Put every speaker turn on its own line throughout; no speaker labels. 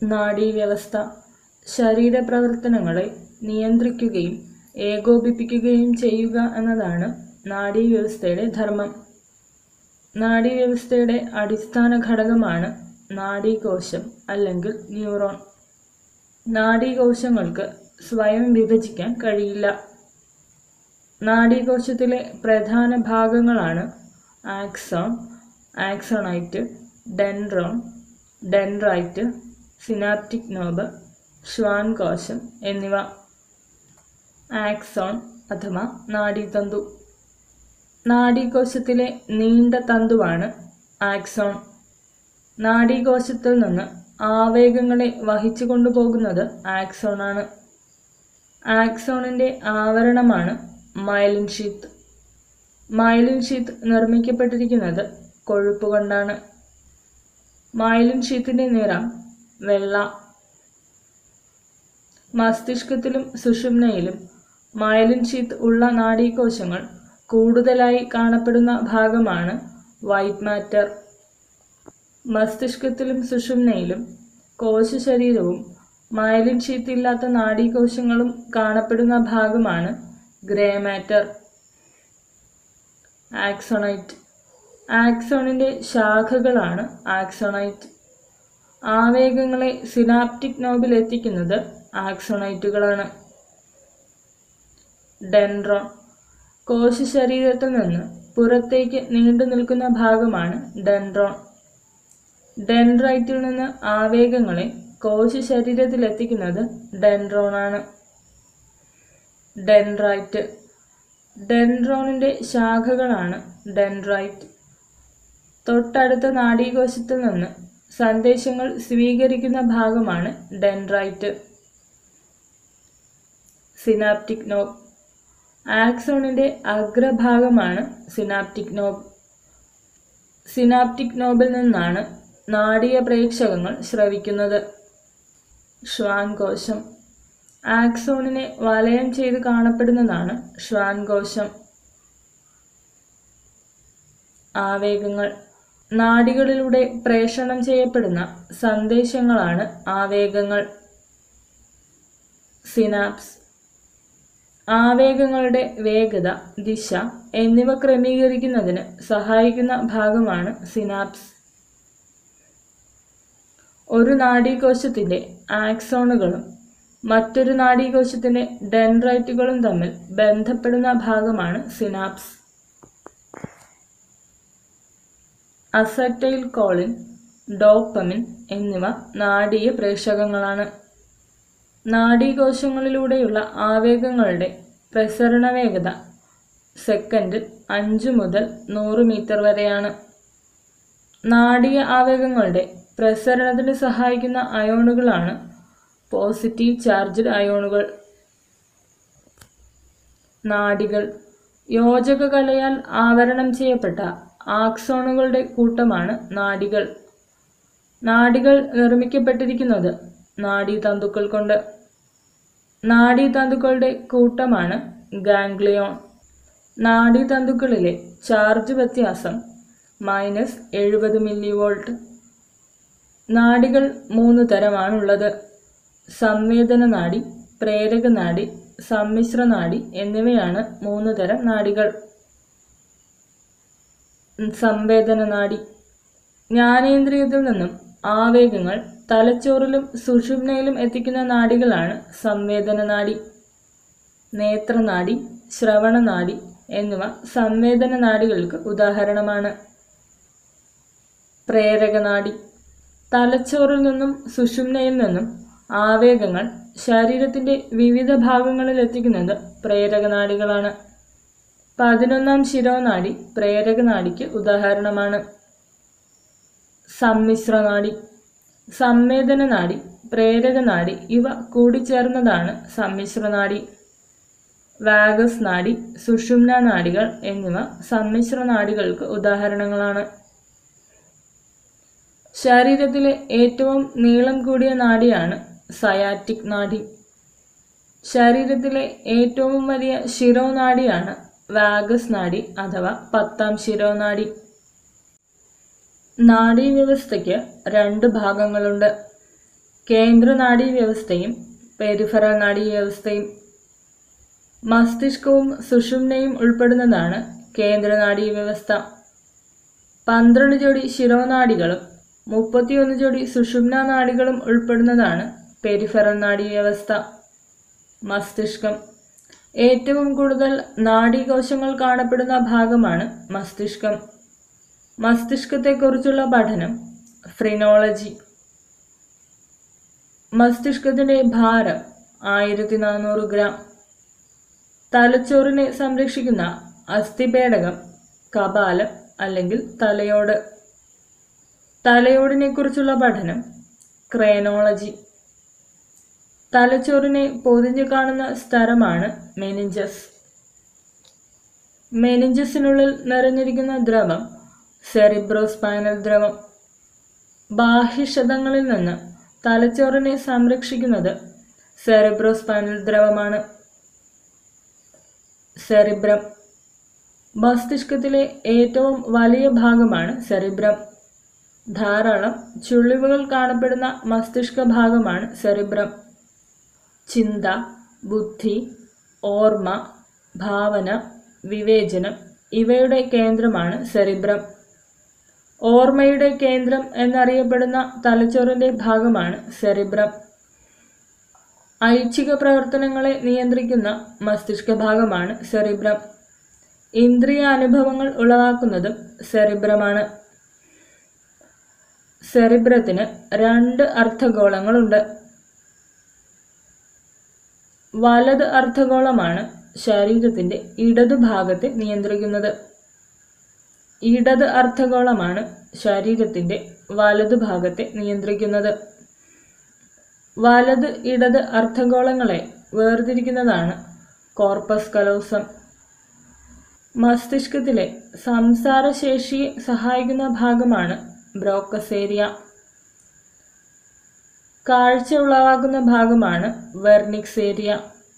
നാഡീവ്യവസ്ഥ ശരീരപ്രവർത്തനങ്ങളെ നിയന്ത്രിക്കുകയും ഏകോപിപ്പിക്കുകയും ചെയ്യുക എന്നതാണ് നാഡീവ്യവസ്ഥയുടെ ധർമ്മം നാഡീവ്യവസ്ഥയുടെ അടിസ്ഥാന ഘടകമാണ് നാഡീകോശം അല്ലെങ്കിൽ ന്യൂറോൺ നാഡീകോശങ്ങൾക്ക് സ്വയം വിഭജിക്കാൻ കഴിയില്ല നാഡീകോശത്തിലെ പ്രധാന ഭാഗങ്ങളാണ് axon axonite dendron dendrite synaptic knob Schwann കോശം എന്നിവ ആക്സോൺ അഥവാ നാഡീതന്തു നാഡീകോശത്തിലെ നീണ്ട തന്തുവാണ് ആക്സോൺ നാഡീകോശത്തിൽ നിന്ന് ആവേഗങ്ങളെ വഹിച്ചു കൊണ്ടുപോകുന്നത് ആക്സോണാണ് ആക്സോണിൻ്റെ ആവരണമാണ് മൈലിൻ ഷീത്ത് മൈലിൻ ഷീത്ത് നിർമ്മിക്കപ്പെട്ടിരിക്കുന്നത് കൊഴുപ്പ് കൊണ്ടാണ് മൈലിൻ ഷീത്തിൻ്റെ നിറം വെള്ള മസ്തിഷ്കത്തിലും സുഷുമ്നയിലും മൈലിൻ ഷീത്ത് ഉള്ള നാഡീകോശങ്ങൾ കൂടുതലായി കാണപ്പെടുന്ന ഭാഗമാണ് വൈറ്റ് മാറ്റർ മസ്തിഷ്കത്തിലും സുഷുമ്നയിലും കോശശരീരവും മൈലിൻ ഷീത്ത് ഇല്ലാത്ത നാഡീകോശങ്ങളും കാണപ്പെടുന്ന ഭാഗമാണ് ഗ്രേ മാറ്റർ ആക്സോണൈറ്റ് ആക്സോണിൻ്റെ ശാഖകളാണ് ആക്സോണൈറ്റ് ആവേഗങ്ങളെ സിനാപ്റ്റിക് നോബിൽ എത്തിക്കുന്നത് ആക്സോണൈറ്റുകളാണ് ഡെൻഡ്രോൺ കോശശരീരത്തിൽ നിന്ന് പുറത്തേക്ക് നീണ്ടു നിൽക്കുന്ന ഭാഗമാണ് ഡെൻഡ്രോൺ ഡെൻഡ്രൈറ്റിൽ നിന്ന് ആവേഗങ്ങളെ കോശശരീരത്തിൽ എത്തിക്കുന്നത് ഡെൻഡ്രോണാണ് ഡെൻഡ്രൈറ്റ് ഡെൻഡ്രോണിൻ്റെ ശാഖകളാണ് ഡെൻഡ്രൈറ്റ് തൊട്ടടുത്ത നാഡീകോശത്തിൽ നിന്ന് സന്ദേശങ്ങൾ സ്വീകരിക്കുന്ന ഭാഗമാണ് ഡെൻഡ്രൈറ്റ് സിനാപ്റ്റിക് നോബ് ആക്സോണിൻ്റെ അഗ്രഭാഗമാണ് സിനാപ്റ്റിക് നോബ് സിനാപ്റ്റിക് നോബിൽ നിന്നാണ് നാഡീയ പ്രേക്ഷകങ്ങൾ ശ്രവിക്കുന്നത് ശ്വാൻകോശം ആക്സോണിനെ വലയം ചെയ്ത് കാണപ്പെടുന്നതാണ് ശ്വാൻകോശം ആവേഗങ്ങൾ നാഡികളിലൂടെ പ്രേഷണം ചെയ്യപ്പെടുന്ന സന്ദേശങ്ങളാണ് ആവേഗങ്ങൾ സിനാപ്സ് ആവേഗങ്ങളുടെ വേഗത ദിശ എന്നിവ ക്രമീകരിക്കുന്നതിന് സഹായിക്കുന്ന ഭാഗമാണ് സിനാപ്സ് ഒരു നാഡീകോശത്തിൻ്റെ ആക്സോണുകളും മറ്റൊരു നാഡീകോശത്തിൻ്റെ ഡെൻഡ്രൈറ്റുകളും തമ്മിൽ ബന്ധപ്പെടുന്ന ഭാഗമാണ് സിനാപ്സ് അസറ്റൈൽ കോളിൻ ഡോപ്പമിൻ എന്നിവ നാഡീയ പ്രേഷകങ്ങളാണ് നാഡീകോശങ്ങളിലൂടെയുള്ള ആവേഗങ്ങളുടെ പ്രസരണ വേഗത സെക്കൻഡിൽ അഞ്ച് മുതൽ നൂറ് മീറ്റർ വരെയാണ് നാഡീയ ആവേഗങ്ങളുടെ പ്രസരണത്തിന് സഹായിക്കുന്ന അയോണുകളാണ് പോസിറ്റീവ് ചാർജ്ഡ് അയോണുകൾ നാഡികൾ യോജക കലയാൽ ആവരണം ചെയ്യപ്പെട്ട ആക്സോണുകളുടെ കൂട്ടമാണ് നാഡികൾ നാഡികൾ നിർമ്മിക്കപ്പെട്ടിരിക്കുന്നത് നാഡീതന്തുക്കൾ കൊണ്ട് നാഡീതന്തുക്കളുടെ കൂട്ടമാണ് ഗാംഗ്ലിയോൺ നാഡീതന്തുക്കളിലെ ചാർജ് വ്യത്യാസം മൈനസ് എഴുപത് മില്ലി വോൾട്ട് നാഡികൾ മൂന്ന് തരമാണുള്ളത് സംവേദന നാഡി പ്രേരക നാഡി സമ്മിശ്ര നാഡി എന്നിവയാണ് മൂന്ന് തരം നാഡികൾ സംവേദന നാഡി ജ്ഞാനേന്ദ്രിയത്തിൽ നിന്നും ആവേഗങ്ങൾ തലച്ചോറിലും സുഷുമ്നയിലും എത്തിക്കുന്ന നാഡികളാണ് സംവേദന നാഡി നേത്രനാഡി ശ്രവണനാഡി എന്നിവ സംവേദന നാഡികൾക്ക് ഉദാഹരണമാണ് പ്രേരകനാഡി തലച്ചോറിൽ നിന്നും സുഷുമ്നയിൽ നിന്നും ആവേഗങ്ങൾ ശരീരത്തിൻ്റെ വിവിധ ഭാഗങ്ങളിൽ എത്തിക്കുന്നത് പ്രേരകനാഡികളാണ് പതിനൊന്നാം ശിരോനാഡി പ്രേരകനാഡിക്ക് ഉദാഹരണമാണ് സമ്മിശ്രനാഡി സംവേദന നാഡി പ്രേരകനാഡി ഇവ കൂടിച്ചേർന്നതാണ് സമ്മിശ്രനാഡി വാഗസ് നാഡി സുഷുമ്ന നാഡികൾ എന്നിവ സമ്മിശ്ര നാഡികൾക്ക് ഉദാഹരണങ്ങളാണ് ശരീരത്തിലെ ഏറ്റവും നീളം കൂടിയ നാഡിയാണ് സയാറ്റിക് നാഡി ശരീരത്തിലെ ഏറ്റവും വലിയ ശിരോനാഡിയാണ് വാഗസ് നാഡി അഥവാ പത്താം ശിരോനാഡി നാഡീവ്യവസ്ഥയ്ക്ക് രണ്ട് ഭാഗങ്ങളുണ്ട് കേന്ദ്ര നാഡീവ്യവസ്ഥയും പെരിഫറൽ നാഡീവ്യവസ്ഥയും മസ്തിഷ്കവും സുഷുമ്നയും ഉൾപ്പെടുന്നതാണ് കേന്ദ്ര നാഡീവ്യവസ്ഥ പന്ത്രണ്ട് ജോഡി ശിരോനാഡികളും മുപ്പത്തിയൊന്ന് ജോഡി സുഷുമ്ന നാഡികളും ഉൾപ്പെടുന്നതാണ് പെരിഫറൽ നാഡീവ്യവസ്ഥ മസ്തിഷ്കം ഏറ്റവും കൂടുതൽ നാഡീകോശങ്ങൾ കാണപ്പെടുന്ന ഭാഗമാണ് മസ്തിഷ്കം മസ്തിഷ്കത്തെക്കുറിച്ചുള്ള പഠനം ഫ്രിനോളജി മസ്തിഷ്കത്തിന്റെ ഭാരം ആയിരത്തി നാനൂറ് ഗ്രാം തലച്ചോറിനെ സംരക്ഷിക്കുന്ന അസ്ഥിപേടകം കപാലം അല്ലെങ്കിൽ തലയോട് തലയോടിനെ കുറിച്ചുള്ള പഠനം ക്രേനോളജി തലച്ചോറിനെ പൊതിഞ്ഞു കാണുന്ന സ്ഥലമാണ് മെനിഞ്ചസ് മെനിഞ്ചസിനുള്ളിൽ നിറഞ്ഞിരിക്കുന്ന ദ്രവം സെറിബ്രോസ്പൈനൽ ദ്രവം ബാഹ്യക്ഷതങ്ങളിൽ നിന്ന് തലച്ചോറിനെ സംരക്ഷിക്കുന്നത് സെറിബ്രോസ്പൈനൽ ദ്രവമാണ് സെറിബ്രം മസ്തിഷ്കത്തിലെ ഏറ്റവും വലിയ ഭാഗമാണ് സെറിബ്രം ധാരാളം ചുളിവുകൾ കാണപ്പെടുന്ന മസ്തിഷ്ക ഭാഗമാണ് സെറിബ്രം ചിന്ത ബുദ്ധി ഓർമ്മ ഭാവന വിവേചനം ഇവയുടെ കേന്ദ്രമാണ് സെറിബ്രം ഓർമ്മയുടെ കേന്ദ്രം എന്നറിയപ്പെടുന്ന തലച്ചോറിന്റെ ഭാഗമാണ് സെറിബ്രം ഐച്ഛിക പ്രവർത്തനങ്ങളെ നിയന്ത്രിക്കുന്ന മസ്തിഷ്ക ഭാഗമാണ് സെറിബ്രം ഇന്ദ്രിയ അനുഭവങ്ങൾ ഉളവാക്കുന്നതും സെറിബ്രമാണ് സെറിബ്രത്തിന് രണ്ട് അർദ്ധഗോളങ്ങളുണ്ട് വലത് അർദ്ധഗോളമാണ് ശരീരത്തിന്റെ ഇടതു ഭാഗത്തെ നിയന്ത്രിക്കുന്നത് ഇടത് അർദ്ധഗോളമാണ് ശരീരത്തിന്റെ വലതു ഭാഗത്തെ നിയന്ത്രിക്കുന്നത് വലത് ഇടത് അർദ്ധഗോളങ്ങളെ വേർതിരിക്കുന്നതാണ് കോർപ്പസ് കലോസം മസ്തിഷ്കത്തിലെ സംസാരശേഷിയെ സഹായിക്കുന്ന ഭാഗമാണ് ബ്രോക്കസ് ഏരിയ കാഴ്ച ഉളവാക്കുന്ന ഭാഗമാണ് വെർണിക്സ് ഏരിയ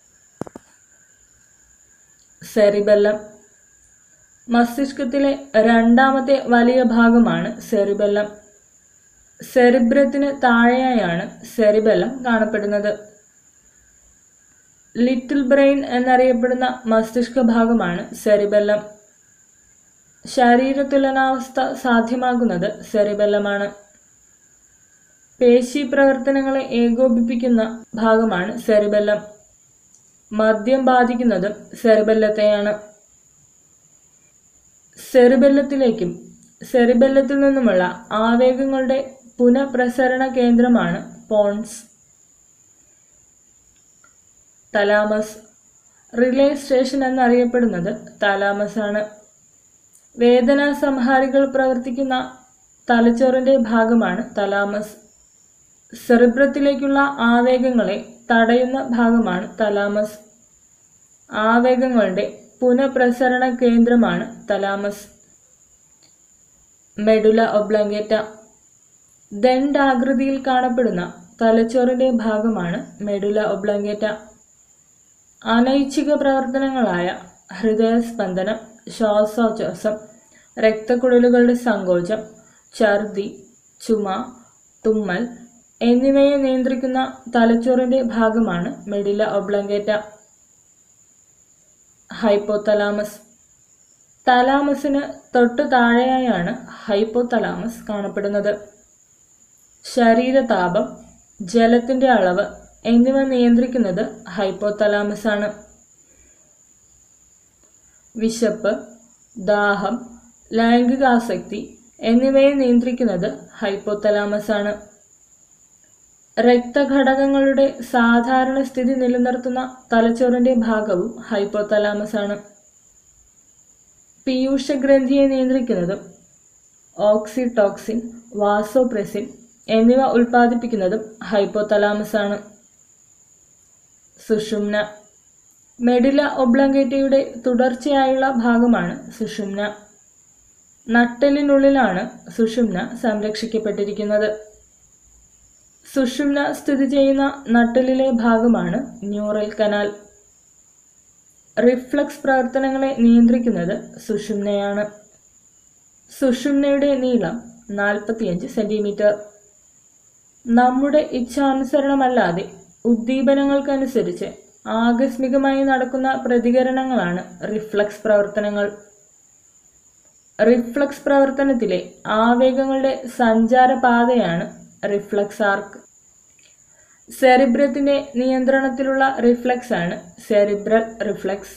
സെറിബെല്ലം മസ്തിഷ്കത്തിലെ രണ്ടാമത്തെ വലിയ ഭാഗമാണ് സെറിബെല്ലം സെറിബ്രത്തിന് താഴെയായാണ് സെറിബെല്ലം കാണപ്പെടുന്നത് ലിറ്റിൽ ബ്രെയിൻ എന്നറിയപ്പെടുന്ന മസ്തിഷ്ക ഭാഗമാണ് സെറിബെല്ലം ശരീരതുലനാവസ്ഥ സാധ്യമാകുന്നത് സെറിബെല്ലമാണ് പേശി പ്രവർത്തനങ്ങളെ ഏകോപിപ്പിക്കുന്ന ഭാഗമാണ് സെറിബെല്ലം മദ്യം ബാധിക്കുന്നതും സെറിബെല്ലത്തെയാണ് സെറിബെല്ലത്തിലേക്കും സെറിബെല്ലത്തിൽ നിന്നുമുള്ള ആവേഗങ്ങളുടെ പുനഃപ്രസരണ കേന്ദ്രമാണ് പോൺസ് തലാമസ് റിലേ സ്റ്റേഷൻ എന്നറിയപ്പെടുന്നത് തലാമസ് ആണ് വേദനാ സംഹാരികൾ പ്രവർത്തിക്കുന്ന തലച്ചോറിന്റെ ഭാഗമാണ് തലാമസ് സെറിബ്രത്തിലേക്കുള്ള ആവേഗങ്ങളെ തടയുന്ന ഭാഗമാണ് തലാമസ് ആവേഗങ്ങളുടെ പുനഃപ്രസരണ കേന്ദ്രമാണ് തലാമസ് മെഡുല ഒബ്ലങ്കേറ്റ ദണ്ഡാകൃതിയിൽ കാണപ്പെടുന്ന തലച്ചോറിന്റെ ഭാഗമാണ് മെഡുല ഒബ്ലങ്കേറ്റ അനൈച്ഛിക പ്രവർത്തനങ്ങളായ ഹൃദയസ്പന്ദനം ശ്വാസോച്ഛ്വാസം രക്തക്കുഴലുകളുടെ സങ്കോചം ഛർദി ചുമ തുമ്മൽ എന്നിവയെ നിയന്ത്രിക്കുന്ന തലച്ചോറിന്റെ ഭാഗമാണ് മെഡില ഒബ്ലങ്കേറ്റ ഹൈപ്പോതലാമസ് തലാമസിന് തൊട്ടു താഴെയായാണ് ഹൈപ്പോതലാമസ് കാണപ്പെടുന്നത് ശരീരതാപം ജലത്തിന്റെ അളവ് എന്നിവ നിയന്ത്രിക്കുന്നത് ഹൈപ്പോതലാമസ് ആണ് വിശപ്പ് ദാഹം ലൈംഗികാസക്തി എന്നിവയെ നിയന്ത്രിക്കുന്നത് ഹൈപ്പോതലാമസ് ആണ് രക്തഘടകങ്ങളുടെ സാധാരണ സ്ഥിതി നിലനിർത്തുന്ന തലച്ചോറിന്റെ ഭാഗവും ഹൈപ്പോതലാമസ് ആണ് പീയൂഷഗ്രന്ഥിയെ നിയന്ത്രിക്കുന്നതും ഓക്സിടോക്സിൻ വാസോപ്രസിൻ എന്നിവ ഉൽപ്പാദിപ്പിക്കുന്നതും ഹൈപ്പോതലാമസ് ആണ് സുഷുമ്ന മെഡില ഒബ്ലങ്കേറ്റയുടെ തുടർച്ചയായുള്ള ഭാഗമാണ് സുഷുമ്ന നട്ടലിനുള്ളിലാണ് സുഷുമ്ന സംരക്ഷിക്കപ്പെട്ടിരിക്കുന്നത് സുഷുമ്ന സ്ഥിതി ചെയ്യുന്ന നട്ടലിലെ ഭാഗമാണ് ന്യൂറൽ കനാൽ റിഫ്ലക്സ് പ്രവർത്തനങ്ങളെ നിയന്ത്രിക്കുന്നത് സുഷുമ്നയാണ് സുഷുമ്നയുടെ നീളം നാൽപ്പത്തിയഞ്ച് സെന്റിമീറ്റർ നമ്മുടെ ഇച്ഛാനുസരണമല്ലാതെ ഉദ്ദീപനങ്ങൾക്കനുസരിച്ച് ആകസ്മികമായി നടക്കുന്ന പ്രതികരണങ്ങളാണ് റിഫ്ലക്സ് പ്രവർത്തനങ്ങൾ റിഫ്ലക്സ് പ്രവർത്തനത്തിലെ ആവേഗങ്ങളുടെ സഞ്ചാരപാതയാണ് റിഫ്ലക്സ് ആർക്ക് സെറിബ്രത്തിന്റെ നിയന്ത്രണത്തിലുള്ള റിഫ്ലക്സ് ആണ് സെറിബ്രൽ റിഫ്ലക്സ്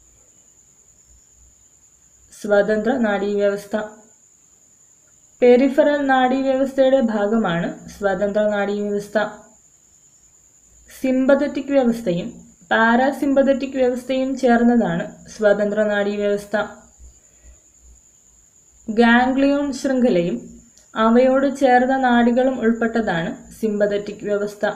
സ്വതന്ത്ര നാഡീവ്യവസ്ഥ പെരിഫറൽ നാഡീവ്യവസ്ഥയുടെ ഭാഗമാണ് സ്വതന്ത്ര നാഡീവ്യവസ്ഥ സിമ്പതറ്റിക് വ്യവസ്ഥയും പാരാസിമ്പതറ്റിക് വ്യവസ്ഥയും ചേർന്നതാണ് സ്വതന്ത്ര നാഡീവ്യവസ്ഥ ഗാംഗ്ലിയോൺ ശൃംഖലയും അവയോട് ചേർന്ന നാഡികളും ഉൾപ്പെട്ടതാണ് സിമ്പതറ്റിക് വ്യവസ്ഥ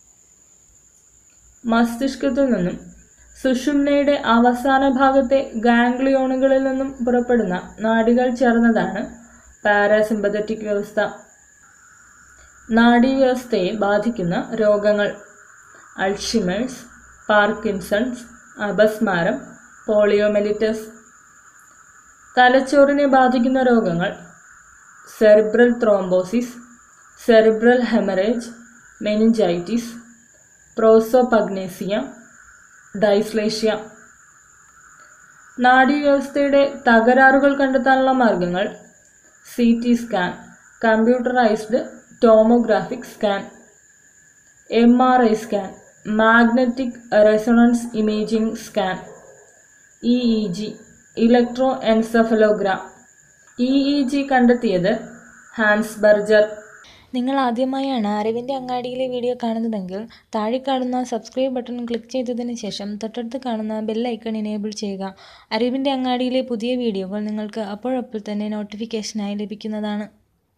മസ്തിഷ്കത്തിൽ നിന്നും സുഷുമ്നയുടെ അവസാന ഭാഗത്തെ ഗാംഗ്ലിയോണുകളിൽ നിന്നും പുറപ്പെടുന്ന നാഡികൾ ചേർന്നതാണ് പാരാസിമ്പതറ്റിക് വ്യവസ്ഥ നാഡീവ്യവസ്ഥയെ ബാധിക്കുന്ന രോഗങ്ങൾ അൾഷിമേഴ്സ് പാർക്കിൻസൺസ് അപസ്മാരം പോളിയോമെലിറ്റസ് തലച്ചോറിനെ ബാധിക്കുന്ന രോഗങ്ങൾ cerebral thrombosis cerebral haemorrhage meningitis prosopagnosia dyslexia നാഡീവ്യവസ്ഥയുടെ തകരാറുകൾ കണ്ടെത്താനുള്ള മാർഗങ്ങൾ C T scan computerised tomographic scan M R I scan magnetic resonance imaging scan E E G electroencephalogram E E G കണ്ടെത്തിയത് Hans Berger
നിങ്ങൾ ആദ്യമായാണ് അറിവിൻ്റെ അങ്ങാടിയിലെ video കാണുന്നതെങ്കിൽ താഴെ കാണുന്ന സബ്സ്ക്രൈബ് ബട്ടൺ ക്ലിക്ക് ചെയ്തതിന് ശേഷം തൊട്ടടുത്ത് കാണുന്ന ബെൽ ഐക്കൺ എനേബിൾ ചെയ്യുക അറിവിൻ്റെ അങ്ങാടിയിലെ പുതിയ വീഡിയോകൾ നിങ്ങൾക്ക് അപ്പോഴപ്പോൾ തന്നെ നോട്ടിഫിക്കേഷനായി ലഭിക്കുന്നതാണ്